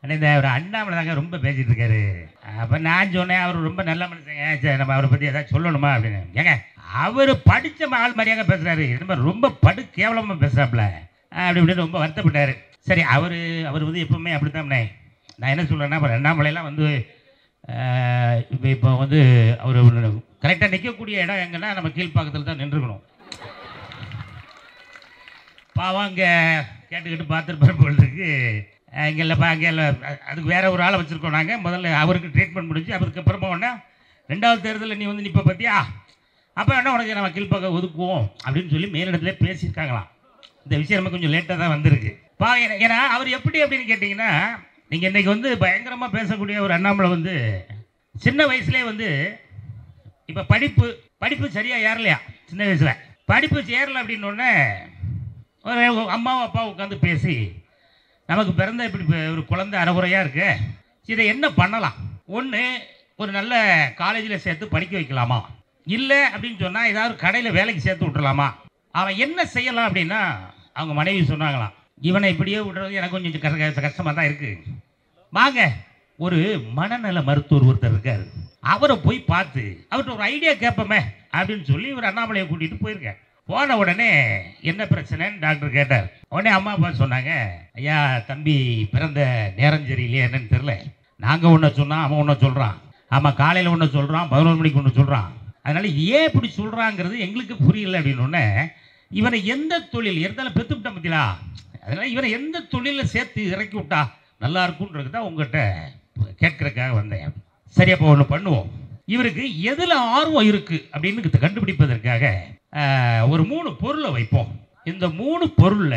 அண்ணே, இந்த ஒரு அண்ணாமலை தாங்க ரொம்ப பேசிட்டு இருக்காரு அப்போ நான் சொன்னேன் அவர் ரொம்ப நல்ல மனுஷங்க சரி நம்ம அவரை பற்றி ஏதாவது சொல்லணுமா அப்படின்னு ஏங்க அவர் படித்த ஆள் மாதிரியாங்க பேசுகிறாரு நம்ம ரொம்ப படு கேவலமாக பேசுகிறாப்புல அப்படி இப்படின்னு ரொம்ப வருத்தப்பட்டார் சரி அவர் அவர் வந்து எப்பவுமே அப்படி நான் என்ன சொல்கிறேன்னா இப்போ அண்ணாமலையெல்லாம் வந்து இப்போ இப்போ வந்து அவர் கரெக்டாக நிற்கக்கூடிய இடம் எங்கன்னா நம்ம கீழ்ப்பாக்கத்தில் தான் நின்றுக்கணும் பாவம் அங்கே கேட்டுக்கிட்டு பார்த்துருப்பாரு போல் இருக்கு அஹ் இங்க இல்லைப்பா அங்கே இல்லை அ- அதுக்கு வேற ஒரு ஆளை வச்சுருக்கோம் நாங்கள் முதல்ல அவருக்கு ட்ரீட்மெண்ட் முடிஞ்சு அதுக்கப்புறமா உடனே ரெண்டாவது தேர்தலில் நீ வந்து நிற்ப பார்த்தியா அப்போ என்ன உனக்கு நம்ம கீழ்ப்பக்கம் ஒதுக்குவோம் அப்படின்னு சொல்லி மேலிடத்துல பேசியிருக்காங்களாம் இந்த விஷயம் நமக்கு கொஞ்சம் லேட்டாக தான் வந்திருக்கு பா ஏன்னா- ஏன்னா அவர் எப்படி அப்படின்னு கேட்டிங்கன்னா நீங்கள் இன்றைக்கி வந்து பயங்கரமாக பேசக்கூடிய ஒரு அண்ணாமலை வந்து சின்ன வயசுலேயே வந்து இப்போ படிப்பு படிப்பு சரியாக ஏறலையா சின்ன வயசில் படிப்பு சேரல அப்படின்னு உடனே ஒரு அம்மாவும் அப்பாவும் உட்காந்து பேசி நமக்கு பிறந்த இப்படி இப்ப ஒரு குழந்தை அறகுறையாக இருக்கு இதை என்ன பண்ணலாம் ஒன்று ஒரு நல்ல காலேஜில் சேர்த்து படிக்க வைக்கலாமா இல்லை அப்படின்னு சொன்னால் ஏதாவது கடையில் வேலைக்கு சேர்த்து விட்டுறலாமா அவன் என்ன செய்யலாம் அப்படின்னா அவங்க மனைவி சொன்னாங்களாம் இவனை இப்படியே விடுறது எனக்கு கொஞ்சம் கஷ்ட கஷ்டமாக தான் இருக்குது வாங்க ஒரு மனநல மருத்துவர் ஒருத்தர் இருக்காரு அவரை போய் பார்த்து அவர்கிட்ட ஒரு ஐடியா கேட்போமே அப்படின்னு சொல்லி இவர் அண்ணாமலையை கூட்டிகிட்டு போயிருக்கேன் போன உடனே என்ன பிரச்சனைன்னு டாக்டர் கேட்டார் உடனே அம்மா அப்பா சொன்னாங்க ஐயா தம்பி பிறந்த நேரம் சரியில்லையே என்னன்னு தெரில நாங்கள் ஒன்று சொன்னால் அவன் ஒன்று சொல்கிறான் ஆமாம் காலையில் ஒன்று சொல்கிறான் பதினொரு மணிக்கு ஒன்று சொல்கிறான் அதனால் ஏன் இப்படி சொல்கிறாங்கிறது எங்களுக்கு புரியல அப்படின்னு உடனே இவனை எந்த தொழில் இருந்தாலும் பெத்து விட்டா பத்திலா அதனால் இவனை எந்த தொழிலில் சேர்த்து இறக்கி விட்டா நல்லா இருக்குன்றது தான் உங்கள்கிட்ட கேட்கறதுக்காக வந்தேன் சரி அப்போ ஒன்று பண்ணுவோம் இவருக்கு எதில் ஆர்வம் இருக்குது அப்படின்னு கண்டுபிடிப்பதற்காக ஆஹ், ஒரு மூணு பொருளை வைப்போம் இந்த மூணு பொருளில்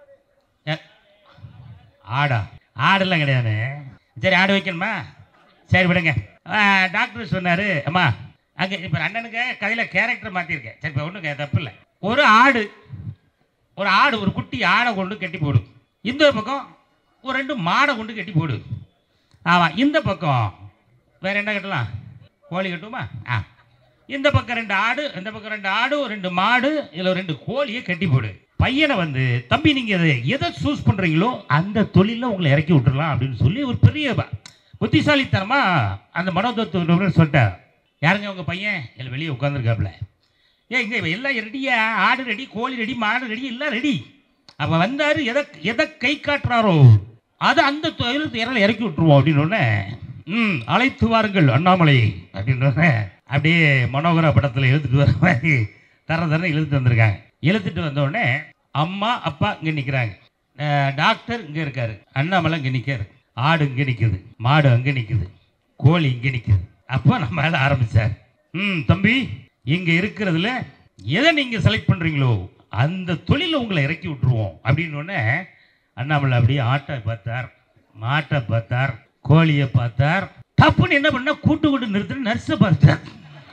ஆடா ஆடெல்லாம் கிடையாது சரி ஆடு வைக்கணுமா சரி விடுங்க ஆஹ், டாக்டர் சொன்னார் அம்மா அங்கே இப்போ அண்ணனுக்கு கதையில் கேரக்டர் மாற்றிருக்கேன் சரி இப்போ ஒன்றும் தப்பு இல்லை ஒரு ஆடு ஒரு ஆடு ஒரு குட்டி ஆடை கொண்டு கட்டி போடு இந்த பக்கம் ஒரு ரெண்டு மாடை கொண்டு கட்டி போடு ஆமாம் இந்த பக்கம் வேற என்ன கட்டலாம் கோழி கட்டுமா ஆ இந்த பக்கம் ரெண்டு ஆடு இந்த பக்கம் ரெண்டு ஆடு ஒரு ரெண்டு மாடு இதில் ரெண்டு கோழியை கட்டி போடு பையனை வந்து தம்பி நீங்கள் எதை எதை சூஸ் பண்ணுறீங்களோ அந்த தொழிலில் உங்களை இறக்கி விட்டுறலாம் அப்படின்னு சொல்லி ஒரு பெரிய ப- புத்திசாலித்தனமா அந்த மனோதத்துவ சொல்லிட்டார் யாருங்க உங்கள் பையன் இல்லை வெளியே உட்காந்துருக்காப்புல ஏ இங்கே எல்லாம் ரெடியா ஆடு ரெடி கோழி ரெடி மாடு ரெடி எல்லாம் ரெடி அப்போ வந்தார் எதை எதை கை காட்டுறாரோ அதை அந்த தொழில் இறல இறக்கி விட்டுருவோம் அப்படின்னு உடனே ம் அழைத்து வாருங்கள் அண்ணாமலை அப்படின்னு உடனே அப்படியே மனோகர படத்தில் இழுத்துட்டு வர மாதிரி தர தர இழுத்துட்டு வந்திருக்காங்க இழுத்துட்டு வந்த உடனே அம்மா அப்பா இங்கே நிற்கிறாங்க டாக்டர் இங்கே இருக்காரு அண்ணாமலை இங்கே நிற்காரு ஆடு இங்கே நிற்குது மாடு அங்கே நிற்குது கோழி இங்கே நிற்குது அப்போ நம்ம மேலே ஆரம்பிச்சார் ம் தம்பி இங்கே இருக்கிறதுல எதை நீங்கள் செலக்ட் பண்ணுறீங்களோ அந்த தொழிலை உங்களை இறக்கி விட்டுருவோம் அப்படின்னு உடனே அண்ணாமலை அப்படியே ஆட்டை பார்த்தார் மாட்டை பார்த்தார் கோழியை பார்த்தார் தப்புன்னு என்ன பண்ண கூட்டு கூட்டு நிறுத்தின நர்ஸை பார்த்தார்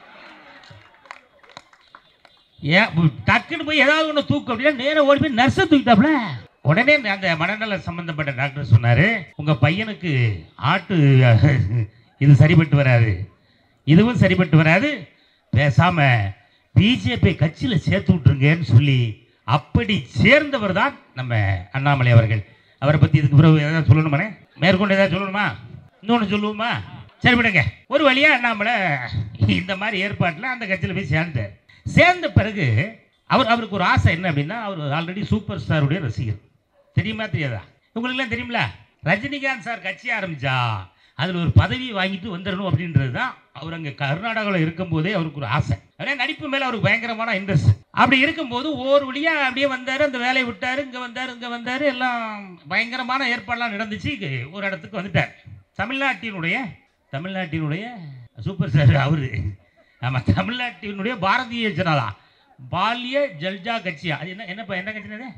ஏன் உ- டக்குன்னு போய் ஏதாவது ஒன்று தூக்கு அப்படின்னா நேரா ஓடி போய் நர்ஸை தூக்கிட்டாப்ல உடனே அந்த மனநல சம்பந்தப்பட்ட டாக்டர் சொன்னாரு உங்க பையனுக்கு ஆட்டு இது சரிப்பட்டு வராது இதுவும் சரிப்பட்டு வராது பேசாம பிஜேபி கட்சியில் சேர்த்து விட்டுருங்கன்னு சொல்லி அப்படி சேர்ந்தவர் தான் நம்ம அண்ணாமலை அவர்கள் அவரை பத்தி இதுக்கு பிறகு ஏதாவது சொல்லணுமானே மேற்கொண்டு ஏதாவது சொல்லணுமா இன்னொன்று சொல்லுவோமா சரி விடுங்க ஒரு வழியா அண்ணாமலை இந்த மாதிரி ஏற்பாட்டில் அந்த கட்சியில் போய் சேர்ந்தார் சேர்ந்த பிறகு அவர் அவருக்கு ஒரு ஆசை என்ன அப்படின்னா அவர் ஆல்ரெடி சூப்பர் ஸ்டாருடைய ரசிகர் தெரியுமா தெரியாதா உங்களுக்குலாம் தெரியுமில ரஜினிகாந்த் சார் கட்சி ஆரம்பிச்சா அதில் ஒரு பதவி வாங்கிட்டு வந்துடணும் அப்படின்றது தான் அவர் அங்கே கர்நாடகாவில் இருக்கும்போதே அவருக்கு ஒரு ஆசை அப்படியே நடிப்பு மேலே அவருக்கு பயங்கரமான இன்ட்ரெஸ்ட் அப்படி இருக்கும்போது ஒவ்வொரு வழியாக அப்படியே வந்தார் அந்த வேலையை விட்டார் இங்கே வந்தார் இங்கே வந்தார் எல்லாம் பயங்கரமான ஏற்பாடெல்லாம் நடந்துச்சு இங்க ஒரு இடத்துக்கு வந்துட்டார் தமிழ்நாட்டினுடைய தமிழ்நாட்டினுடைய சூப்பர் ஸ்டார் அவரு ஆமாம் தமிழ்நாட்டினுடைய பாரதிய ஜனதா பால்ய ஜல்ஜா கட்சியா அது என்ன என்னப்பா என்ன கட்சி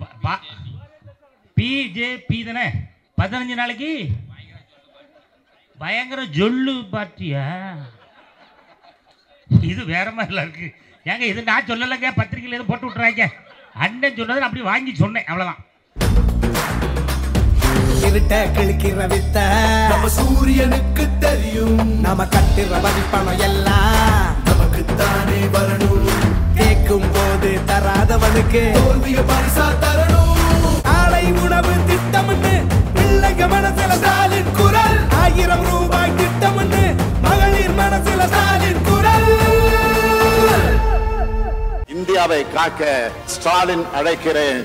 பிஜேபி தானே பதினஞ்சு நாளைக்கு பயங்கர ஜொல்லு பார்ட்டியா இது வேற மாதிரிலாம் இருக்கு ஏங்க இது நான் சொல்லலைங்க பத்திரிக்கையில் எதுவும் போட்டு விட்றாங்க அண்ணன் சொன்னதை நான் அப்படி வாங்கி சொன்னேன் அவ்வளோதான் இருட்ட கிழக்கிற வித்த நம்ம சூரியனுக்கு தெரியும் நாம கட்டுற மதிப்பணம் எல்லாம் நமக்குத்தானே வரணும் கேட்கும் போது தராதவனுக்கு தோல்விய பரிசா தரணும் ஆலை உணவு திட்டம்னு பிள்ளைங்க மனசுல சாலி காக்க ஸ்டாலின் அழைக்கிறேன்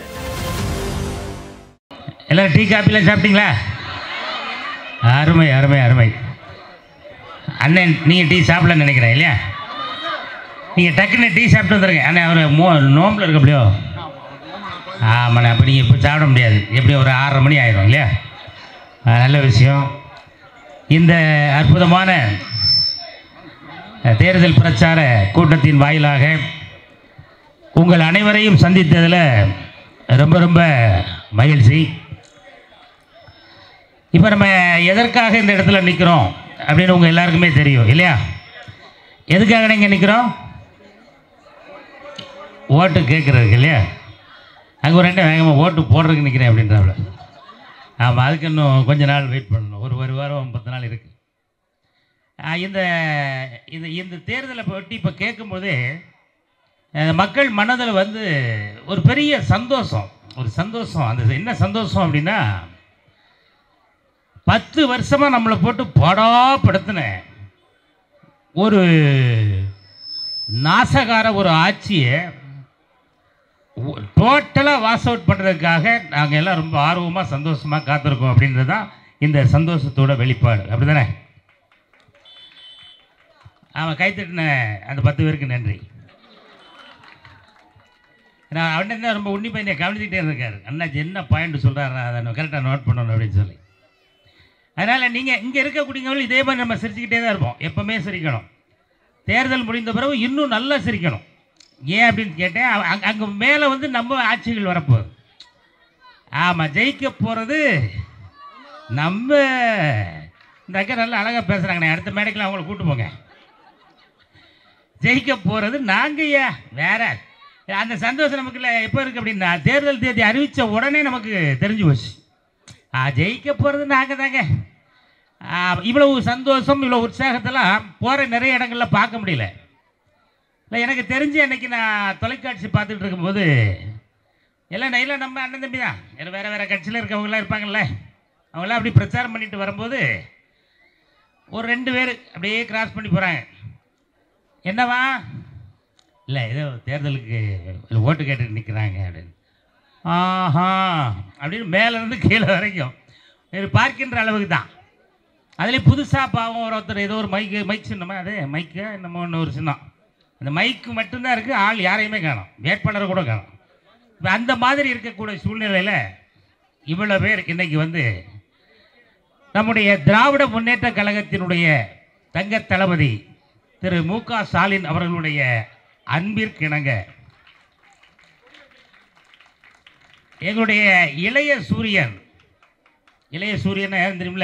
எல்லாம் டீ காப்பிலாம் சாப்பிட்டீங்களா அருமை அருமை அருமை அண்ணன் நீங்கள் டீ சாப்பிடலன்னு நினைக்கிறேன் இல்லையா நீங்கள் டக்குன்னு டீ சாப்பிட்டு வந்துருங்க அண்ணன் அவர் மோ நோம்பில் இருக்க அப்படியோ ஆமாண்ணே அப்போ நீங்கள் இப்போ சாப்பிட முடியாது எப்படி ஒரு ஆறரை மணி ஆயிடும் இல்லையா ஆ, நல்ல விஷயம் இந்த அற்புதமான அஹ், தேர்தல் பிரச்சார கூட்டத்தின் வாயிலாக உங்கள் அனைவரையும் சந்தித்ததில் ரொம்ப ரொம்ப மகிழ்ச்சி இப்போ நம்ம எதற்காக இந்த இடத்துல நிற்கிறோம் அப்படின்னு உங்கள் எல்லாருக்குமே தெரியும் இல்லையா எதுக்காக நீங்கள் நிற்கிறோம் ஓட்டு கேட்குறதுக்கு இல்லையா அங்கே ஒரு ரெண்டு வேகமாக ஓட்டு போடுறதுக்கு நிற்கிறேன் அப்படின்றாப்புல ஆமாம் அதுக்கு இன்னும் கொஞ்ச நாள் வெயிட் பண்ணணும் ஒரு ஒரு வாரம் பத்து நாள் இருக்குது இந்த இந்த இந்த தேர்தலை பற்றி இப்போ கேட்கும்போதே அஹ், மக்கள் மனதில் வந்து ஒரு பெரிய சந்தோஷம் ஒரு சந்தோஷம் அந்த என்ன சந்தோஷம் அப்படின்னா பத்து வருஷமாக நம்மளை போட்டு படாப்படுத்தின ஒரு நாசகார ஒரு ஆட்சியை டோட்டலாக வாஸ் அவுட் பண்ணுறதுக்காக நாங்கள் எல்லாம் ரொம்ப ஆர்வமாக சந்தோஷமாக காத்திருக்கோம் அப்படின்றது தான் இந்த சந்தோஷத்தோட வெளிப்பாடு அப்படி தானே அவன் கைத்தட்டின அந்த பத்து பேருக்கு நன்றி நான் அவன்கிட்ட தான் ரொம்ப உன்னிப்பாக என்னை கவனிச்சுக்கிட்டே இருக்காரு அண்ணாச்சி என்ன பாயிண்ட் சொல்கிறாரு அதை கரெக்டாக நோட் பண்ணணும் அப்படின்னு சொல்லி அதனால் நீங்கள் இங்கே இருக்கக்கூடியவங்களும் இதே மாதிரி நம்ம சிரிச்சுக்கிட்டே தான் இருப்போம் எப்போவுமே சிரிக்கணும் தேர்தல் முடிந்த பிறகு இன்னும் நல்லா சிரிக்கணும் ஏன் அப்படின்னு கேட்டேன் அங்கே அங்கே மேலே வந்து நம்ம ஆட்சிகள் வரப்போகுது ஆமாம் ஜெயிக்க போகிறது நம்ம இந்த அக்கா நல்லா அழகாக பேசுகிறாங்கண்ணே அடுத்த மேடைக்கெல்லாம் அவங்கள கூட்டு போங்க ஜெயிக்க போகிறது நாங்கய்யா வேற அந்த சந்தோஷம் நமக்குள்ள எப்போ இருக்குது அப்படின்னா தேர்தல் தேதி அறிவித்த உடனே நமக்கு தெரிஞ்சு போச்சு ஆ ஜெயிக்க போகிறது நாங்கள் தாங்க ஆ, இவ்வளவு சந்தோஷம் இவ்வளோ உற்சாகத்தெல்லாம் போகிற நிறைய இடங்களில் பார்க்க முடியல இல்லை எனக்கு தெரிஞ்சு அன்னைக்கு நான் தொலைக்காட்சி பார்த்துட்டு இருக்கும்போது எல்லாம் நைல நம்ம அண்ணன் தம்பி தான் எல்லாம் வேறு வேறு கட்சியில் இருக்கவங்களாம் இருப்பாங்கல்ல அவங்களாம் அப்படி பிரச்சாரம் பண்ணிட்டு வரும்போது ஒரு ரெண்டு பேர் அப்படியே கிராஸ் பண்ணி போகிறாங்க என்னவா இல்லை ஏதோ தேர்தலுக்கு இதுல ஓட்டு கேட்டு நிற்கிறாங்க அப்படின்னு ஆஹா அப்படின்னு மேலேருந்து கீழே வரைக்கும் இது பார்க்கின்ற அளவுக்கு தான் அதுலேயும் புதுசாக பாவம் ஒருத்தர் ஏதோ ஒரு மைக்கு மைக் சின்னமா அது மைக்கு என்னமோ ஒன்று ஒரு சின்னம் அந்த மைக்கு மட்டும்தான் இருக்குது ஆள் யாரையுமே காணும் வேட்பாளரை கூட காணும் இப்போ அந்த மாதிரி இருக்கக்கூடிய சூழ்நிலையில் இவ்வளோ பேர் இன்னைக்கு வந்து நம்முடைய திராவிட முன்னேற்ற கழகத்தினுடைய தங்க தளபதி திரு மு க ஸ்டாலின் அவர்களுடைய அன்பிற்கிணங்க எங்களுடைய இளைய சூரியன் இளைய சூரியன் யாரும் தெரியுமில்ல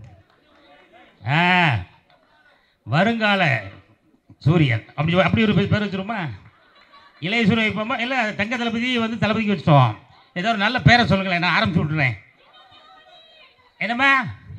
ஆ வருங்கால சூரியன் அப்படி அப்படி ஒரு பேர் வச்சிருமா இளைய சூரியன் வைப்போமா இல்லை தங்க தளபதி வந்து தளபதிக்கு வச்சிட்டோம் ஏதோ ஒரு நல்ல பேரை சொல்லுங்களேன் நான் ஆரம்பிச்சு விட்டுறேன் என்னம்மா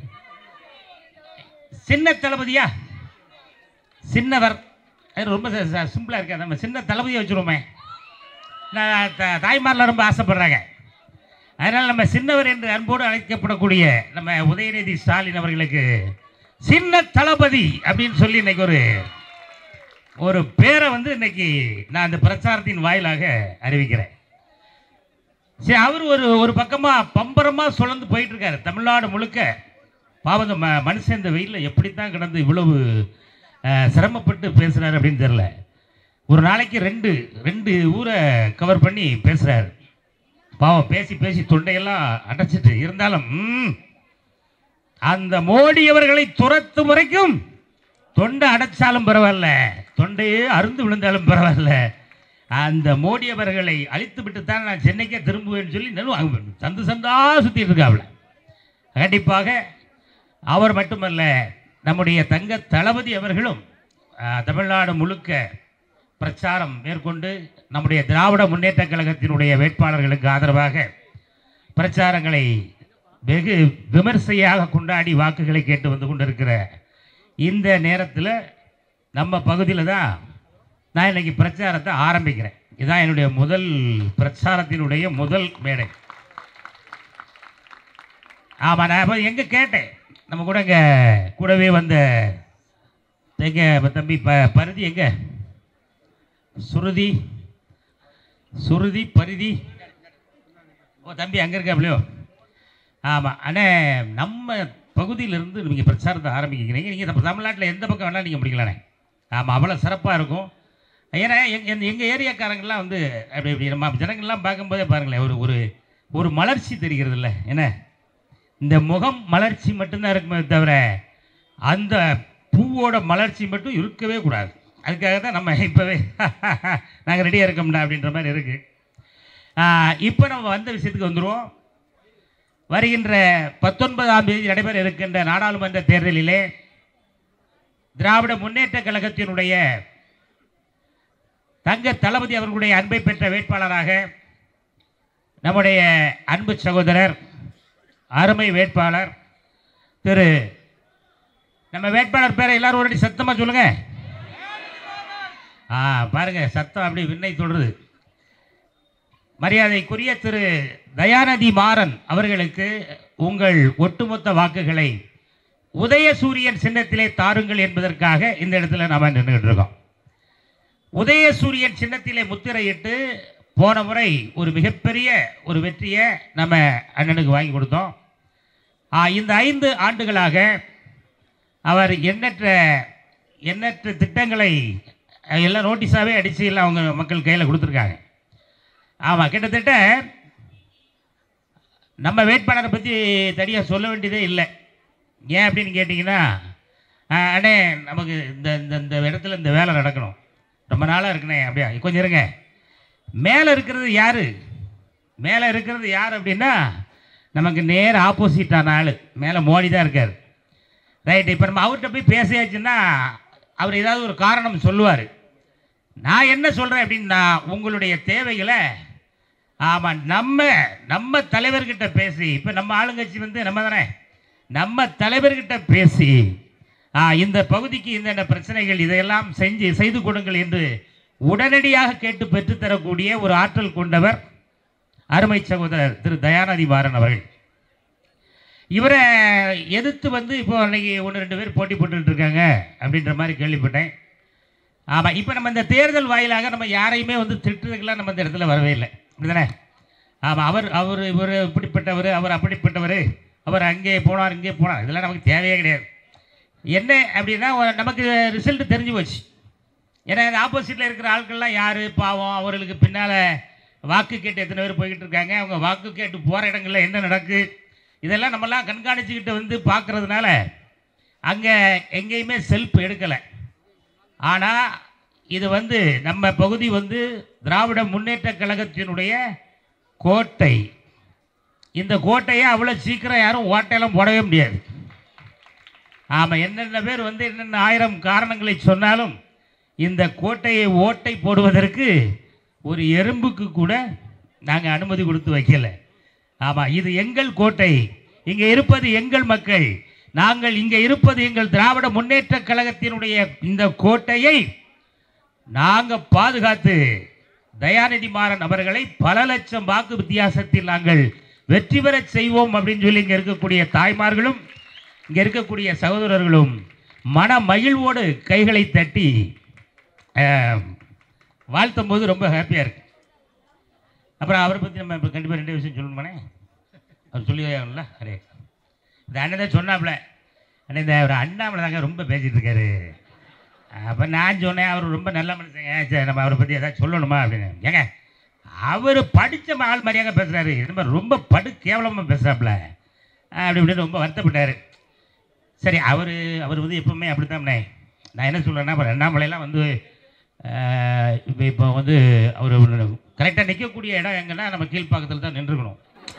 சின்ன தளபதியா சின்னவர் அது ரொம்ப சிம்பிளாக இருக்கா நம்ம சின்ன தளபதியை வச்சுருவோமே நான் த- தாய்மார்லாம் ரொம்ப ஆசைப்படுறாங்க அதனால் நம்ம சின்னவர் என்று அன்போடு அழைக்கப்படக்கூடிய நம்ம உதயநிதி ஸ்டாலின் அவர்களுக்கு சின்ன தளபதி அப்படின்னு சொல்லி இன்னைக்கு ஒரு ஒரு பேரை வந்து இன்னைக்கு நான் அந்த பிரச்சாரத்தின் வாயிலாக அறிவிக்கிறேன் சரி அவர் ஒரு ஒரு பக்கமாக பம்பரமாக சுழந்து போயிட்டு இருக்காரு தமிழ்நாடு முழுக்க பாவம் இந்த ம மனுஷன் இந்த வெயிலில் எப்படித்தான் கிடந்து இவ்வளவு அஹ், சிரமப்பட்டு பேசுகிறாரு அப்படின்னு தெரில ஒரு நாளைக்கு ரெண்டு ரெண்டு ஊரை கவர் பண்ணி பேசுகிறாரு பாவம் பேசி பேசி தொண்டையெல்லாம் அடைச்சிட்டு இருந்தாலும் ம், அந்த மோடி அவர்களை துரத்தும் வரைக்கும் தொண்டை அடைச்சாலும் பரவாயில்ல தொண்டையே அருந்து விழுந்தாலும் பரவாயில்ல அந்த மோடி அவர்களை அழித்து விட்டு தான் நான் சென்னைக்கே திரும்புவேன்னு சொல்லி நடு அங்க சந்து சந்தா சுற்றிட்டு இருக்காப்புல கண்டிப்பாக அவர் மட்டுமல்ல நம்முடைய தங்க தளபதி அவர்களும் ஆ, தமிழ்நாடு முழுக்க பிரச்சாரம் மேற்கொண்டு நம்முடைய திராவிட முன்னேற்ற கழகத்தினுடைய வேட்பாளர்களுக்கு ஆதரவாக பிரச்சாரங்களை வெகு விமர்சையாக கொண்டாடி வாக்குகளை கேட்டு வந்து கொண்டிருக்கிற இந்த நேரத்தில் நம்ம பகுதியில் தான் நான் இன்னைக்கு பிரச்சாரத்தை ஆரம்பிக்கிறேன் இதுதான் என்னுடைய முதல் பிரச்சாரத்தினுடைய முதல் மேடை ஆமாம் நான் அப்போ எங்கே கேட்டேன் நம்ம கூட இங்கே கூடவே வந்த எங்க தம்பி ப பருதி எங்க சுருதி சுருதி பரிதி ஓ தம்பி அங்கே இருக்காப்லையோ ஆமாம் ஆனால் நம்ம பகுதியிலிருந்து நீங்கள் பிரச்சாரத்தை ஆரம்பிக்கிறீங்க நீங்கள் நம்ம தமிழ்நாட்டில் எந்த பக்கம் வேணாலும் நீங்கள் முடிக்கலானே ஆமாம் அவ்வளோ சிறப்பாக இருக்கும் ஏன்னா எங்கள் எங்கள் ஏரியாக்காரங்கெல்லாம் வந்து அப்படி இப்படி நம்ம ஜனங்கள்லாம் பார்க்கும்போதே பாருங்களேன் ஒரு ஒரு ஒரு மலர்ச்சி தெரிகிறது இல்லை என்ன இந்த முகம் மலர்ச்சி மட்டும்தான் இருக்குமே தவிர அந்த பூவோட மலர்ச்சி மட்டும் இருக்கவே கூடாது அதுக்காக தான் நம்ம இப்போவே நாங்கள் ரெடியாக இருக்கோம்டா அப்படின்ற மாதிரி இருக்குது இப்போ நம்ம வந்த விஷயத்துக்கு வந்துடுவோம் வருகின்ற பத்தொன்பதாம் தேதி நடைபெற இருக்கின்ற நாடாளுமன்ற தேர்தலிலே திராவிட முன்னேற்ற கழகத்தினுடைய தங்க தளபதி அவர்களுடைய அன்பை பெற்ற வேட்பாளராக நம்முடைய அன்பு சகோதரர் அருமை வேட்பாளர் திரு நம்ம வேட்பாளர் பேரை எல்லாரும் ஒரு வாட்டி சத்தமா சொல்லுங்க ஆ பாருங்க சத்தம் அப்படி விண்ணை தொடருது மரியாதைக்குரிய திரு தயாநிதி மாறன் அவர்களுக்கு உங்கள் ஒட்டுமொத்த வாக்குகளை உதயசூரியன் சின்னத்திலே தாருங்கள் என்பதற்காக இந்த இடத்துல நாம நின்றுகிட்டு இருக்கோம் உதயசூரியன் சின்னத்திலே முத்திரையிட்டு போன முறை ஒரு மிகப்பெரிய ஒரு வெற்றியை நம்ம அண்ணனுக்கு வாங்கி கொடுத்தோம் ஆ, இந்த ஐந்து ஆண்டுகளாக அவர் எண்ணற்ற எண்ணற்ற திட்டங்களை அஹ், எல்லாம் நோட்டீஸாகவே அடித்து எல்லாம் அவங்க மக்கள் கையில் கொடுத்துருக்காங்க ஆமாம் கிட்டத்தட்ட நம்ம வேட்பாளரை பற்றி தனியாக சொல்ல வேண்டியதே இல்லை ஏன் அப்படின்னு கேட்டிங்கன்னா ஆஹ், அண்ணே நமக்கு இந்த இந்த இந்த இடத்துல இந்த வேலை நடக்கணும் ரொம்ப நாளாக இருக்குண்ணே அப்படியா கொஞ்சம் இருங்க மேலே இருக்கிறது யார் மேலே இருக்கிறது யார் அப்படின்னா நமக்கு நேர் ஆப்போசிட்டான ஆள் மேலே மோடி தான் இருக்கார் ரைட் இப்போ நம்ம அவர்கிட்ட போய் பேசியாச்சுன்னா அவர் ஏதாவது ஒரு காரணம் சொல்லுவார் நான் என்ன சொல்கிறேன் அப்படின்னா உங்களுடைய தேவைகளை ஆமாம் நம்ம நம்ம தலைவர்கிட்ட பேசி இப்போ நம்ம ஆளுங்கட்சி வந்து நம்ம தானே நம்ம தலைவர்கிட்ட பேசி ஆ, இந்த பகுதிக்கு இந்த பிரச்சனைகள் இதையெல்லாம் செஞ்சு செய்து கொடுங்கள் என்று உடனடியாக கேட்டு பெற்றுத்தரக்கூடிய ஒரு ஆற்றல் கொண்டவர் அருமை சகோதரர் திரு தயாநிதி மாறன் அவர்கள் இவரை எதிர்த்து வந்து இப்போ அன்னைக்கு ஒன்று ரெண்டு பேர் போட்டி போட்டுட்டு இருக்காங்க அப்படின்ற மாதிரி கேள்விப்பட்டேன் ஆமாம் இப்போ நம்ம இந்த தேர்தல் வாயிலாக நம்ம யாரையுமே வந்து திட்டுறதுக்கெல்லாம் நம்ம இந்த இடத்துல வரவே இல்லை அப்படிதானே ஆமாம் அவர் அவர் இவர் இப்படிப்பட்டவர் அவர் அப்படிப்பட்டவர் அவர் அங்கே போனார் இங்கே போனார் இதெல்லாம் நமக்கு தேவையே கிடையாது என்ன அப்படின்னா ஒரு- நமக்கு ரிசல்ட் தெரிஞ்சு போச்சு ஏன்னா இந்த ஆப்போசிட்டில் இருக்கிற ஆட்கள்லாம் யார் பாவம் அவர்களுக்கு பின்னால் வாக்கு கேட்டு எத்தனை பேர் போய்கிட்டு இருக்காங்க அவங்க வாக்கு கேட்டு போகிற இடங்களில் என்ன நடக்கு இதெல்லாம் நம்மலாம் கண்காணிச்சுக்கிட்டு வந்து பார்க்கறதுனால அங்கே எங்கேயுமே செல்ஃப் எடுக்கலை ஆனால் இது வந்து நம்ம பகுதி வந்து திராவிட முன்னேற்ற கழகத்தினுடைய கோட்டை இந்த கோட்டையை அவ்வளோ சீக்கிரம் யாரும் ஓட்டையெல்லாம் போடவே முடியாது ஆமாம் என்னென்ன பேர் வந்து என்னென்ன ஆயிரம் காரணங்களை சொன்னாலும் இந்த கோட்டையை ஓட்டை போடுவதற்கு ஒரு எறும்புக்கு கூட நாங்கள் அனுமதி கொடுத்து வைக்கல ஆமாம் இது எங்கள் கோட்டை இங்கே இருப்பது எங்கள் மக்கள் நாங்கள் இங்கே இருப்பது எங்கள் திராவிட முன்னேற்ற கழகத்தினுடைய இந்த கோட்டையை நாங்கள் பாதுகாத்து தயாநிதி மாறன் அவர்களை பல லட்சம் வாக்கு வித்தியாசத்தில் நாங்கள் வெற்றி பெறச் செய்வோம் அப்படின்னு சொல்லி இங்கே இருக்கக்கூடிய தாய்மார்களும் இங்கே இருக்கக்கூடிய சகோதரர்களும் மன மகிழ்வோடு கைகளை தட்டி அஹ், வாழ்த்தும் போது ரொம்ப ஹாப்பியாக இருக்கு அப்புறம் அவரை பற்றி நம்ம இப்போ கண்டிப்பாக ரெண்டு விஷயம் சொல்லணுமானே அவர் சொல்லி ஆகணும்ல அரே இந்த அண்ணன் தான் சொன்னாப்புல அண்ணன் இந்த ஒரு அண்ணாமலை தாங்க ரொம்ப பேசிகிட்டு இருக்காரு அப்போ நான் சொன்னேன் அவர் ரொம்ப நல்ல மனுஷங்க சரி நம்ம அவரை பற்றி ஏதாவது சொல்லணுமா அப்படின்னு ஏங்க அவர் படித்த ஆள் மாதிரியாங்க பேசுகிறாரு நம்ம ரொம்ப படு கேவலமாக பேசுகிறாப்புல அப்படி இப்படின்னு ரொம்ப வருத்தப்பட்டார் சரி அவர் அவர் வந்து எப்பவுமே அப்படித்தானே நான் என்ன சொல்கிறேன்னா இப்போ அண்ணாமலையெல்லாம் வந்து இப்போ இப்போ வந்து அவர் கரெக்டாக நிற்கக்கூடிய இடம் எங்கன்னா நம்ம கீழ்ப்பாக்கத்தில் தான் நின்றுக்கணும்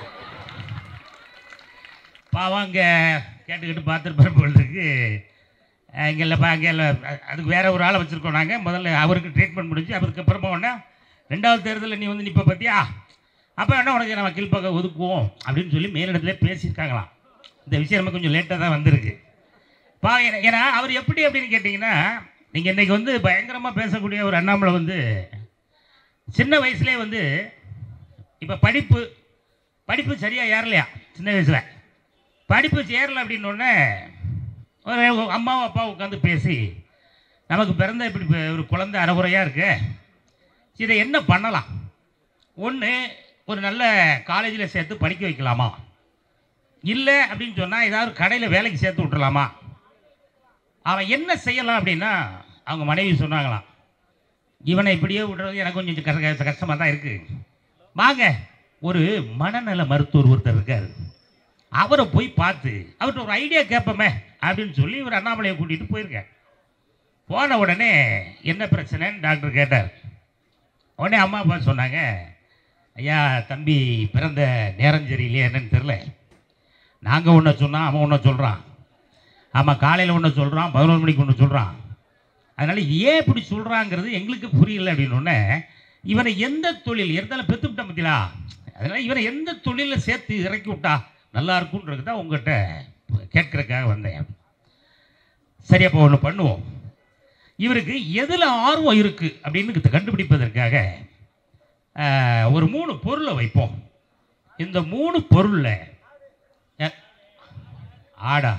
பாவம் அங்கே கேட்டுக்கிட்டு பார்த்துருப்பாரு போல் இருக்கு அஹ் இங்கே இல்லைப்பா அங்கே இல்லை அ- அதுக்கு வேற ஒரு ஆளை வச்சுருக்கோம் நாங்கள் முதல்ல அவருக்கு ட்ரீட்மெண்ட் முடிஞ்சு அதுக்கப்புறமா உடனே ரெண்டாவது தேர்தலில் நீ வந்து நிற்ப பார்த்தியா அப்போ என்ன உனக்கு நம்ம கீழ்ப்பக்கம் ஒதுக்குவோம் அப்படின்னு சொல்லி மேலிடத்துல பேசியிருக்காங்களாம் இந்த விஷயம் நமக்கு கொஞ்சம் லேட்டாக தான் வந்திருக்கு பா ஏன்னா- ஏன்னா அவர் எப்படி அப்படின்னு கேட்டிங்கன்னா நீங்கள் இன்றைக்கி வந்து பயங்கரமாக பேசக்கூடிய ஒரு அண்ணாமலை வந்து சின்ன வயசுலேயே வந்து இப்போ படிப்பு படிப்பு சரியாக ஏறலையா சின்ன வயசில் படிப்பு சேரல அப்படின்னோடனே ஒரு அம்மாவும் அப்பாவும் உட்காந்து பேசி நமக்கு பிறந்த இப்படி இப்ப ஒரு குழந்தை அறகுறையாக இருக்கு இதை என்ன பண்ணலாம் ஒன்று ஒரு நல்ல காலேஜில் சேர்த்து படிக்க வைக்கலாமா இல்லை அப்படின்னு சொன்னால் ஏதாவது கடையில் வேலைக்கு சேர்த்து விட்டுறலாமா அவன் என்ன செய்யலாம் அப்படின்னா அவங்க மனைவி சொன்னாங்களாம் இவனை இப்படியே விடுறது எனக்கு கொஞ்சம் கஷ்ட கஷ்டமாக தான் இருக்குது வாங்க ஒரு மனநல மருத்துவர் ஒருத்தர் இருக்கார் அவரை போய் பார்த்து அவர்கிட்ட ஒரு ஐடியா கேட்போமே அப்படின்னு சொல்லி இவர் அண்ணாமலையை கூட்டிகிட்டு போயிருக்கேன் போன உடனே என்ன பிரச்சனைன்னு டாக்டர் கேட்டார் உடனே அம்மா அப்பா சொன்னாங்க ஐயா தம்பி பிறந்த நேரம் சரியில்லையே என்னன்னு தெரில நாங்கள் ஒன்றை சொன்னால் அவன் ஒன்றை சொல்கிறான் ஆமாம் காலையில் ஒன்று சொல்கிறான் பதினொரு மணிக்கு ஒன்று சொல்கிறான் அதனால் ஏன் இப்படி சொல்கிறாங்கிறது எங்களுக்கு புரியல அப்படின்னு உடனே இவனை எந்த தொழில் இருந்தாலும் பெற்றுவிட்டா பத்திலா அதனால் இவனை எந்த தொழிலில் சேர்த்து இறக்கி விட்டா நல்லா இருக்குன்றது தான் உங்கள்கிட்ட கேட்கறதுக்காக வந்தேன் சரி அப்போ ஒன்று பண்ணுவோம் இவருக்கு எதில் ஆர்வம் இருக்குது அப்படின்னு கண்டுபிடிப்பதற்காக ஆஹ், ஒரு மூணு பொருளை வைப்போம் இந்த மூணு பொருளில் அஹ், ஆடா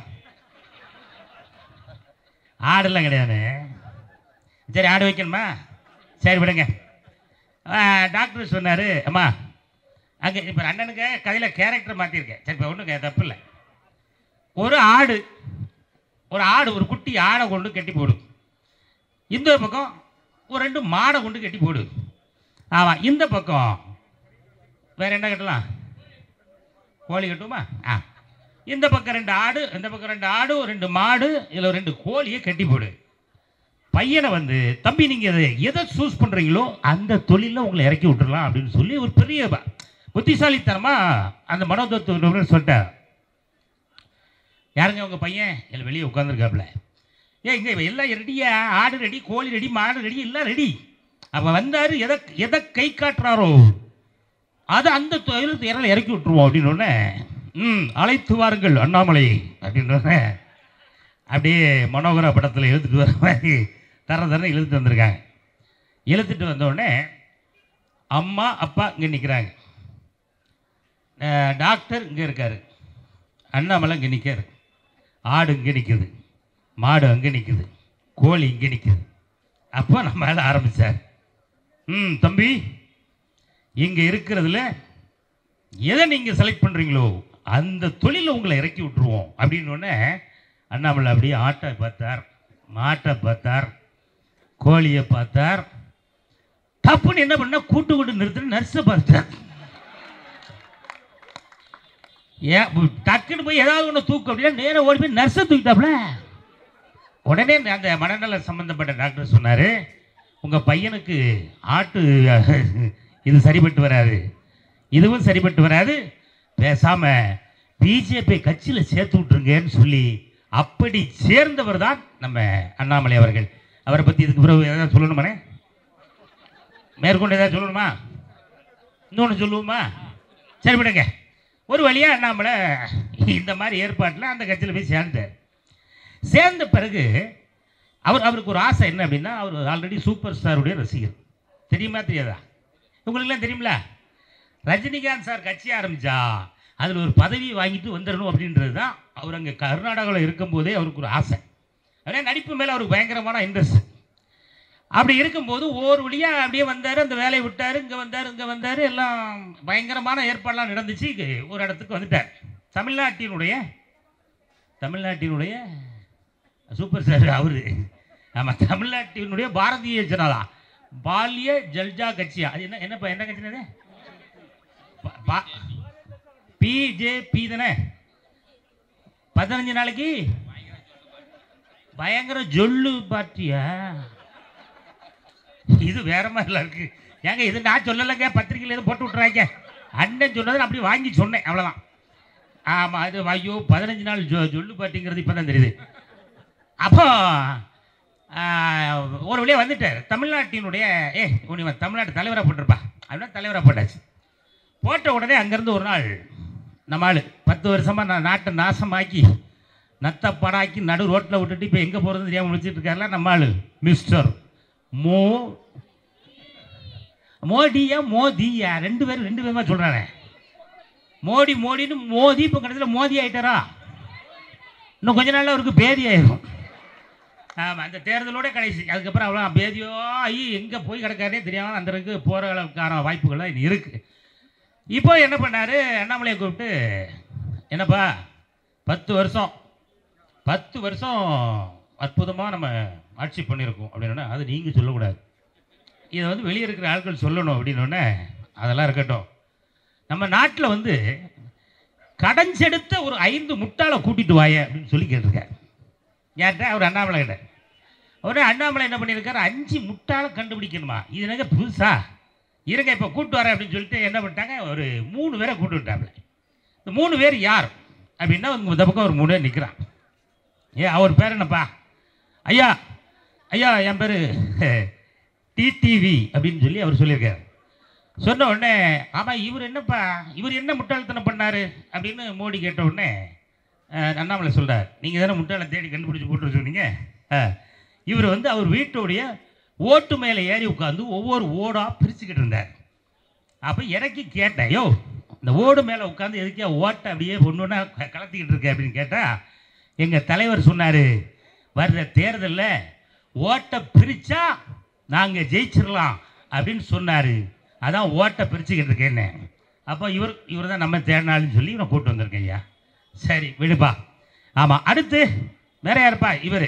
ஆடெல்லாம் கிடையாது சரி ஆடு வைக்கணுமா சரி விடுங்க ஆஹ், டாக்டர் சொன்னார் அம்மா அங்கே இப்போ அண்ணனுக்கு கதையில் கேரக்டர் மாற்றிருக்கேன் சரி இப்போ ஒன்றும் தப்பு இல்லை ஒரு ஆடு ஒரு ஆடு ஒரு குட்டி ஆடை கொண்டு கட்டி போடு இந்த பக்கம் ஒரு ரெண்டு மாடை கொண்டு கட்டி போடு ஆமாம் இந்த பக்கம் வேற என்ன கட்டலாம் கோழி கட்டுமா ஆ இந்த பக்கம் ரெண்டு ஆடு இந்த பக்கம் ரெண்டு ஆடு ஒரு ரெண்டு மாடு இதில் ரெண்டு கோழியை கட்டி போடு பையனை வந்து தம்பி நீங்கள் எதை எதை சூஸ் பண்ணுறீங்களோ அந்த தொழிலில் உங்களை இறக்கி விட்டுறலாம் அப்படின்னு சொல்லி ஒரு பெரிய ப- புத்திசாலித்தனமாக அந்த மனோதத்துவ சொல்லிட்டார் யாருங்க உங்கள் பையன் இல்லை வெளியே உட்காந்துருக்காப்புல ஏ இங்கே எல்லாம் ரெடியா ஆடு ரெடி கோழி ரெடி மாடு ரெடி எல்லாம் ரெடி அவன் வந்தார் எதை எதை கை காட்டுறாரோ அது அந்த தொழில் இறல இறக்கி விட்டுருவோம் அப்படின்னு உடனே ம் அழைத்து வாருங்கள் அண்ணாமலை அப்படின்னு உடனே அப்படியே மனோகரா படத்தில் இழுத்துட்டு வர மாதிரி தர தர இழுத்துட்டு வந்திருக்காங்க இழுத்துட்டு வந்த உடனே அம்மா அப்பா இங்கே நிற்கிறாங்க டாக்டர் இங்கே இருக்காரு அண்ணாமலை இங்கே நிற்காரு ஆடு இங்கே நிற்குது மாடு அங்கே நிற்குது கோழி இங்கே நிற்குது அப்போ நம்ம மேலே ஆரம்பித்தார் ம் தம்பி இங்கே இருக்கிறதுல எதை நீங்கள் செலக்ட் பண்ணுறீங்களோ அந்த தொழிலை உங்களை இறக்கி விட்டுருவோம் அப்படின்னு உடனே அண்ணாமலை அப்படியே ஆட்டை பார்த்தார் மாட்டை பார்த்தார் கோழியை பார்த்தார் தப்புன்னு என்ன பண்ணா கூட்டு கூட்டு நிறுத்தின நர்ஸை பார்த்தார் ஏன் உ- டக்குன்னு போய் ஏதாவது ஒன்று தூக்கு அப்படின்னா நேராக ஓடி போய் நர்ஸை தூக்கிட்டாப்ல உடனே அந்த மனநல சம்பந்தப்பட்ட டாக்டர் சொன்னார் உங்கள் பையனுக்கு ஆட்டு இது சரிப்பட்டு வராது இதுவும் சரிப்பட்டு வராது பேசாமல் பிஜேபி கட்சியில் சேர்த்து விட்ருங்கன்னு சொல்லி அப்படி சேர்ந்தவர் தான் நம்ம அண்ணாமலை அவர்கள் அவரை பற்றி இதுக்கு பிறகு ஏதாவது சொல்லணுமானே மேற்கொண்டு ஏதாவது சொல்லணுமா இன்னொன்று சொல்லுவோமா சரி விடுங்க ஒரு வழியாக அண்ணாமலை இந்த மாதிரி ஏற்பாட்டில் அந்த கட்சியில் போய் சேர்ந்தார் சேர்ந்த பிறகு அவர் அவருக்கு ஒரு ஆசை என்ன அப்படின்னா அவர் ஆல்ரெடி சூப்பர் ஸ்டாருடைய ரசிகர் தெரியுமா தெரியாதா உங்களுக்குலாம் தெரியுமில ரஜினிகாந்த் சார் கட்சி ஆரம்பிச்சா அதில் ஒரு பதவி வாங்கிட்டு வந்துடணும் அப்படின்றது தான் அவர் அங்கே கர்நாடகாவில் இருக்கும்போதே அவருக்கு ஒரு ஆசை அதனால் நடிப்பு மேலே அவருக்கு பயங்கரமான இன்ட்ரெஸ்ட் அப்படி இருக்கும்போது ஒவ்வொரு வழியாக அப்படியே வந்தார் அந்த வேலையை விட்டார் இங்கே வந்தார் இங்கே வந்தார் எல்லாம் பயங்கரமான ஏற்பாடெல்லாம் நடந்துச்சு இங்க ஒரு இடத்துக்கு வந்துட்டார் தமிழ்நாட்டினுடைய தமிழ்நாட்டினுடைய சூப்பர் ஸ்டார் அவரு ஆமாம் தமிழ்நாட்டினுடைய பாரதிய ஜனதா பாலிய ஜல்ஜா கட்சியா அது என்ன என்னப்பா என்ன கட்சி பிஜேபி தானே பதினஞ்சு நாளைக்கு பயங்கர ஜொல்லு பார்ட்டியா இது வேற மாதிரிலாம் இருக்கு ஏங்க இது நான் சொல்லலைங்க பத்திரிக்கையில் எதுவும் போட்டு விட்றாங்க அண்ணன் சொன்னதை நான் அப்படி வாங்கி சொன்னேன் அவ்வளோதான் ஆமாம் அது ஐயோ பதினஞ்சு நாள் ஜொ ஜொல்லு பார்ட்டிங்கிறது இப்போ தான் தெரியுது அப்போ ஆஹ், ஒரு வழியாக வந்துட்டார் தமிழ்நாட்டினுடைய ஏ உனி தமிழ்நாட்டு தலைவராக போட்டிருப்பா அப்படின்னா தலைவராக போட்டாச்சு போட்ட உடனே அங்கேருந்து ஒரு நாள் நம்ம ஆள் பத்து வருஷமாக நான் நாட்டை நாசமாக்கி நத்த படாக்கி நடு ரோட்டில் விட்டுட்டு இப்போ எங்கே போகிறதுன்னு தெரியாமல் முடிச்சிட்டு இருக்காருல நம்ம ஆள் மிஸ்டர் மோ மோடியா மோதியா ரெண்டு பேரும் ரெண்டு பேருமா சொல்கிறானே மோடி மோடின்னு மோதி இப்போ கடைசியில் மோதி ஆயிட்டாரா இன்னும் கொஞ்ச நாள்ல அவருக்கு பேதி ஆயிரும் ஆமாம் அந்த தேர்தலோட கடைசி அதுக்கப்புறம் அவ்வளோ பேதியோ ஆகி எங்கே போய் கிடக்காருனே தெரியாமல் அந்த அளவுக்கு போகிற அளவுக்கான வாய்ப்புகள்லாம் இன்னும் இருக்குது இப்போ என்ன பண்ணார் அண்ணாமலையை கூப்பிட்டு என்னப்பா பத்து வருஷம் பத்து வருஷம் அற்புதமாக நம்ம ஆட்சி பண்ணியிருக்கோம் அப்படின்னா அது நீங்கள் சொல்லக்கூடாது இதை வந்து வெளியே இருக்கிற ஆட்கள் சொல்லணும் அப்படின்னோடனே அதெல்லாம் இருக்கட்டும் நம்ம நாட்டில் வந்து கடன் செலுத்த ஒரு ஐந்து முட்டாளை கூட்டிட்டு வாய அப்படின்னு சொல்லி கேட்டிருக்காரு யார்கிட்ட அவர் அண்ணாமலை கிட்ட அவரே அண்ணாமலை என்ன பண்ணியிருக்காரு அஞ்சு முட்டாளை கண்டுபிடிக்கணுமா இது என்னங்க புதுசா இருங்க இப்போ கூட்டு வரேன் அப்படின்னு சொல்லிட்டு என்ன பண்ணிட்டாங்க ஒரு மூணு பேரை கூட்டு விட்டாப்புல இந்த மூணு பேர் யார் அப்படின்னா அவங்க இந்த பக்கம் ஒரு மூணு பேர் நிற்கிறான் ஏ அவர் பேர் என்னப்பா ஐயா ஐயா என் பேர் டிடிவி அப்படின்னு சொல்லி அவர் சொல்லியிருக்காரு சொன்ன உடனே ஆமாம் இவர் என்னப்பா இவர் என்ன முட்டாள்தனம் பண்ணார் அப்படின்னு மோடி கேட்ட உடனே அஹ், அண்ணாமலை சொல்கிறார் நீங்கள் தானே முட்டாளை தேடி கண்டுபிடிச்சி போட்டு சொன்னீங்க அஹ், இவர் வந்து அவர் வீட்டுடைய ஓட்டு மேலே ஏறி உட்காந்து ஒவ்வொரு ஓடாக பிரிச்சுக்கிட்டு இருந்தார் அப்போ இறக்கி கேட்டேன் யோ இந்த ஓடு மேலே உட்காந்து எதுக்கே ஓட்டை அப்படியே ஒன்று ஒன்றா கலத்திக்கிட்டு இருக்க அப்படின்னு கேட்டால் எங்கள் தலைவர் சொன்னார் வர்ற தேர்தலில் ஓட்டை பிரித்தா நாங்கள் ஜெயிச்சிடலாம் அப்படின்னு சொன்னார் அதான் ஓட்டை பிரிச்சுக்கிட்டு இருக்கேன்னு அப்போ இவர் இவர் தான் நம்ம தேடினாலும் சொல்லி இவனை கூட்டு வந்திருக்கேன் ஐயா சரி விடுப்பா ஆமாம் அடுத்து வேற யாருப்பா இவர்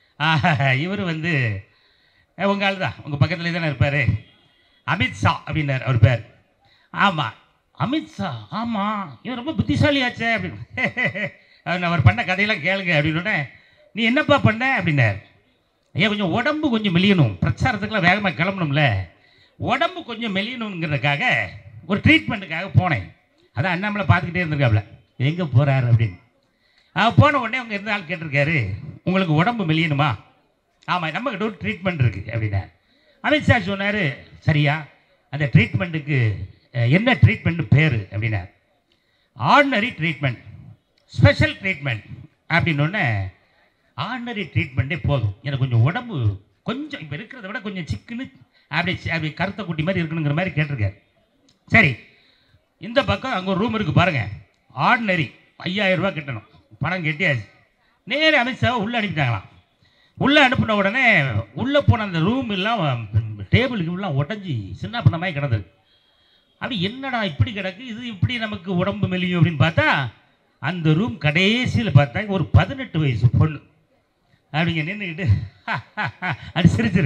இவர் வந்து உங்கள் ஆள் தான் உங்கள் பக்கத்துலேயே தானே இருப்பார் அமித்ஷா அப்படின்னார் அவர் பேர் ஆமாம் அமித்ஷா ஆமாம் இவன் ரொம்ப புத்திசாலியாச்சே அப்படின்னு அவர் அவர் பண்ண கதையெல்லாம் கேளுங்க அப்படின்னு நீ என்னப்பா பண்ண அப்படின்னார் ஐயா கொஞ்சம் உடம்பு கொஞ்சம் மெலியணும் பிரச்சாரத்துக்குலாம் வேகமாக கிளம்பணும்ல உடம்பு கொஞ்சம் மெலியணுங்கிறதுக்காக ஒரு ட்ரீட்மெண்ட்டுக்காக போனேன் அதான் அண்ணாமலை பார்த்துக்கிட்டே இருந்திருக்காப்ல எங்கே போகிறாரு அப்படின்னு அவன் போன உடனே அவங்க இருந்த ஆள் கேட்டிருக்காரு உங்களுக்கு உடம்பு மெலியணுமா ஆமாம் நம்மக்கிட்ட ஒரு ட்ரீட்மெண்ட் இருக்குது அப்படின்னா அமித்ஷா சொன்னார் சரியா அந்த ட்ரீட்மெண்ட்டுக்கு அஹ், என்ன ட்ரீட்மெண்ட் பேர் அப்படின்னா ஆர்டினரி ட்ரீட்மெண்ட் ஸ்பெஷல் ட்ரீட்மெண்ட் அப்படின்னொன்னே ஆர்டினரி ட்ரீட்மெண்ட்டே போதும் எனக்கு கொஞ்சம் உடம்பு கொஞ்சம் இப்போ இருக்கிறத விட கொஞ்சம் சிக்குன்னு அப்படி சி- அப்படி கருத்த குட்டி மாதிரி இருக்கணுங்கிற மாதிரி கேட்டிருக்காரு சரி இந்த பக்கம் அங்கே ஒரு ரூம் இருக்குது பாருங்கள் ஆர்டினரி ஐயாயிரம் ரூபாய் கட்டணும் பணம் கட்டியாச்சு நேரே அமித்ஷாவை உள்ளே அனுப்பிட்டாங்களாம் உள்ளே அனுப்பின உடனே உள்ளே போன அந்த ரூம் எல்லாம் டேபிளுக்கு எல்லாம் உடஞ்சி சின்ன பண்ண மாதிரி கிடந்தது அப்படி என்னடா இப்படி கிடக்கு இது இப்படி நமக்கு உடம்பு மெலியும் அப்படின்னு பார்த்தா அந்த ரூம் கடைசியில் பார்த்தா ஒரு பதினெட்டு வயசு பொண்ணு அப்படிங்க நின்றுக்கிட்டு அது சிரிச்சிரு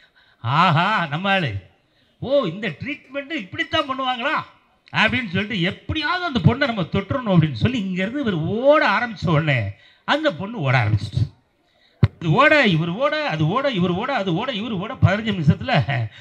ஆஹா நம்ம ஆளு ஓ இந்த ட்ரீட்மெண்ட்டு இப்படித்தான் பண்ணுவாங்களா அப்படின்னு சொல்லிட்டு எப்படியாவது அந்த பொண்ணை நம்ம தொட்டுறணும் அப்படின்னு சொல்லி இங்கேருந்து இவர் ஓட ஆரம்பிச்ச உடனே அந்த பொண்ணு ஓட ஆரம்பிச்சிட்டு இது ஓட இவர் ஓட அது ஓட இவர் ஓட அது ஓட இவர் ஓட பதினஞ்சு நிமிஷத்தில்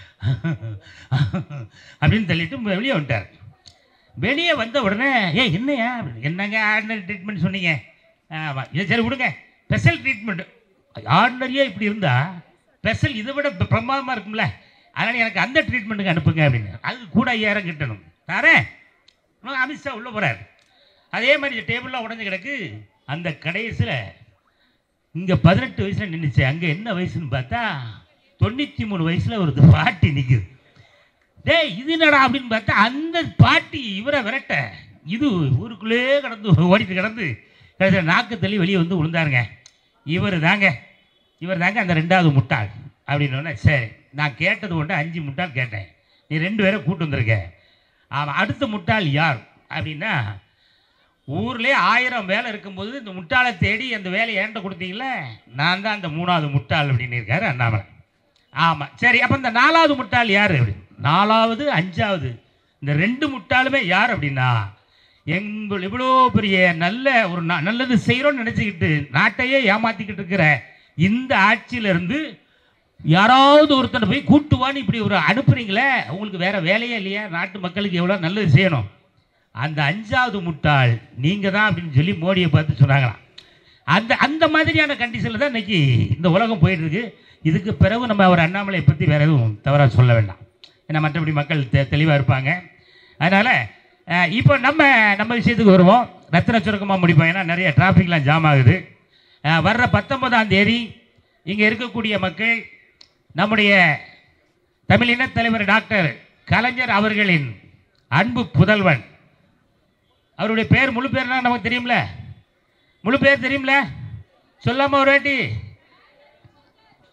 அப்படின்னு தள்ளிட்டு வெளியே வந்துட்டார் வெளியே வந்த உடனே ஏ என்னையா அப்படின்னு, என்னங்க ஆர்டினரி ட்ரீட்மெண்ட் சொன்னீங்க ஆமாம் இது சரி விடுங்க ஸ்பெஷல் ட்ரீட்மெண்ட் ஆர்டினரியாக இப்படி இருந்தால் ஸ்பெஷல் இதை விட ப- பிரமாதமா இருக்கும்ல அதனால் எனக்கு அந்த ட்ரீட்மெண்ட்டுக்கு அனுப்புங்க அப்படின்னு அதுக்கு கூட ஐயாயிரம் கிட்டணும் தரேன் இன்னும் அமித்ஷா உள்ளே போகிறார் அதே மாதிரி டேபிள்லாம் உடஞ்சு கிடக்கு அந்த கடைசியில் இங்கே பதினெட்டு வயசில் நின்றுச்சு அங்கே என்ன வயசுன்னு பார்த்தா தொண்ணூற்றி மூணு வயசில் ஒரு பாட்டி நிற்குது டேய் இது என்னடா அப்படின்னு பார்த்தா அந்த பாட்டி இவரை விரட்ட இது ஊருக்குள்ளே கடந்து ஓடிட்டு கிடந்து கடைசியில் நாக்கு தள்ளி வெளியே வந்து விழுந்தாருங்க இவர் தாங்க இவர் தாங்க அந்த ரெண்டாவது முட்டாள் அப்படின்னோடனே சரி நான் கேட்டது ஒன்று அஞ்சு முட்டாள் கேட்டேன் நீ ரெண்டு பேரை கூட்டு வந்திருக்க ஆமாம் அடுத்த முட்டாள் யார் அப்படின்னா ஊர்லேயே ஆயிரம் வேலை இருக்கும்போது இந்த முட்டாளை தேடி அந்த வேலையை ஏன்ட்ட கொடுத்தீங்களே நான் தான் அந்த மூணாவது முட்டாள் அப்படின்னு இருக்காரு அண்ணாமலை ஆமாம் சரி அப்போ இந்த நாலாவது முட்டாள் யார் அப்படி நாலாவது அஞ்சாவது இந்த ரெண்டு முட்டாளுமே யார் அப்படின்னா எங்கள் இவ்வளோ பெரிய நல்ல ஒரு ந- நல்லது செய்கிறோன்னு நினச்சிக்கிட்டு நாட்டையே ஏமாற்றிக்கிட்டு இருக்கிற இந்த ஆட்சியிலேருந்து யாராவது ஒருத்தனை போய் கூட்டுவான்னு இப்படி ஒரு அனுப்புறீங்களே உங்களுக்கு வேற வேலையே இல்லையா நாட்டு மக்களுக்கு எவ்வளோ நல்லது செய்யணும் அந்த அஞ்சாவது முட்டாள் நீங்கள் தான் அப்படின்னு சொல்லி மோடியை பார்த்து சொன்னாங்களாம் அந்த அந்த மாதிரியான கண்டிஷனில் தான் இன்னைக்கு இந்த உலகம் போயிட்டு இருக்கு இதுக்கு பிறகு நம்ம அவர் அண்ணாமலையை பற்றி வேற எதுவும் தவறாக சொல்ல வேண்டாம் ஏன்னா மற்றபடி மக்கள் தெ தெளிவாக இருப்பாங்க அதனால் இப்போ நம்ம நம்ம விஷயத்துக்கு வருவோம் ரத்தின சுருக்கமாக முடிப்போம் ஏன்னா நிறைய டிராஃபிக்லாம் ஜாம் ஆகுது அஹ், வர்ற பத்தொன்பதாம் தேதி இங்கே இருக்கக்கூடிய மக்கள் நம்முடைய தமிழின தலைவர் டாக்டர் கலைஞர் அவர்களின் அன்பு புதல்வன் அவருடைய பேர் முழு பேர்னா நமக்கு தெரியும்ல முழு பேர் தெரியும்ல சொல்லாம ஒரு வாட்டி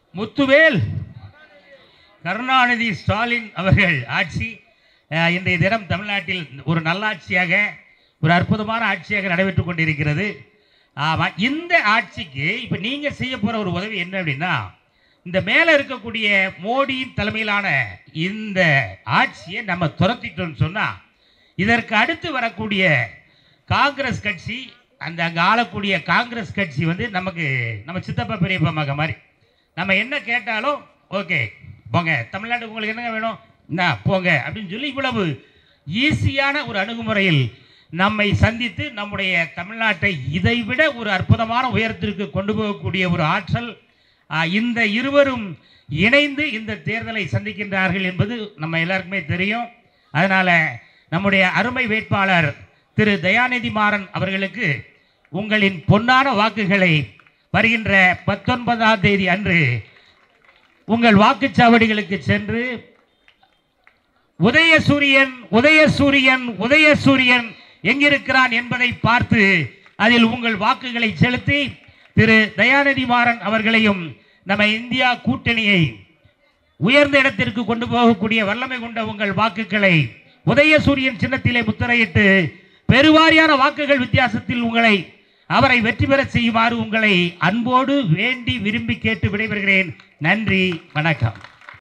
முத்துவேல் கருணாநிதி ஸ்டாலின் அவர்கள் ஆட்சி அஹ், இன்றைய தினம் தமிழ்நாட்டில் ஒரு நல்லாட்சியாக ஒரு அற்புதமான ஆட்சியாக நடைபெற்று கொண்டிருக்கிறது ஆமாம் இந்த ஆட்சிக்கு இப்போ நீங்கள் செய்ய போகிற ஒரு உதவி என்ன அப்படின்னா இந்த மேலே இருக்கக்கூடிய மோடி தலைமையிலான இந்த ஆட்சியை நம்ம துரத்திட்டோம்னு சொன்னால் இதற்கு அடுத்து வரக்கூடிய காங்கிரஸ் கட்சி அந்த அங்கே ஆளக்கூடிய காங்கிரஸ் கட்சி வந்து நமக்கு நம்ம சித்தப்பா பெரியப்பா மக மாதிரி நம்ம என்ன கேட்டாலும் ஓகே போங்க தமிழ்நாட்டுக்கு உங்களுக்கு என்னங்க வேணும் என்ன போங்க அப்படின்னு சொல்லி இவ்வளவு ஈஸியான ஒரு அணுகுமுறையில் நம்மை சந்தித்து நம்முடைய தமிழ்நாட்டை இதைவிட ஒரு அற்புதமான உயரத்திற்கு கொண்டு போகக்கூடிய ஒரு ஆற்றல் ஆ, இந்த இருவரும் இணைந்து இந்த தேர்தலை சந்திக்கின்றார்கள் என்பது நம்ம எல்லாருக்குமே தெரியும் அதனால் நம்முடைய அருமை வேட்பாளர் திரு தயாநிதி மாறன் அவர்களுக்கு உங்களின் பொன்னான வாக்குகளை வருகின்ற பத்தொன்பதாம் தேதி அன்று உங்கள் வாக்குச்சாவடிகளுக்கு சென்று உதயசூரியன் உதயசூரியன் உதயசூரியன் எங்கிருக்கிறான் என்பதை பார்த்து அதில் உங்கள் வாக்குகளை செலுத்தி திரு தயாநிதி மாறன் அவர்களையும் நம்ம இந்தியா கூட்டணியை உயர்ந்த இடத்திற்கு கொண்டு போகக்கூடிய வல்லமை கொண்ட உங்கள் வாக்குகளை உதயசூரியன் சின்னத்திலே முத்திரையிட்டு பெருவாரியான வாக்குகள் வித்தியாசத்தில் உங்களை அவரை வெற்றி பெறச் செய்யுமாறு உங்களை அன்போடு வேண்டி விரும்பி கேட்டு விடைபெறுகிறேன் நன்றி வணக்கம்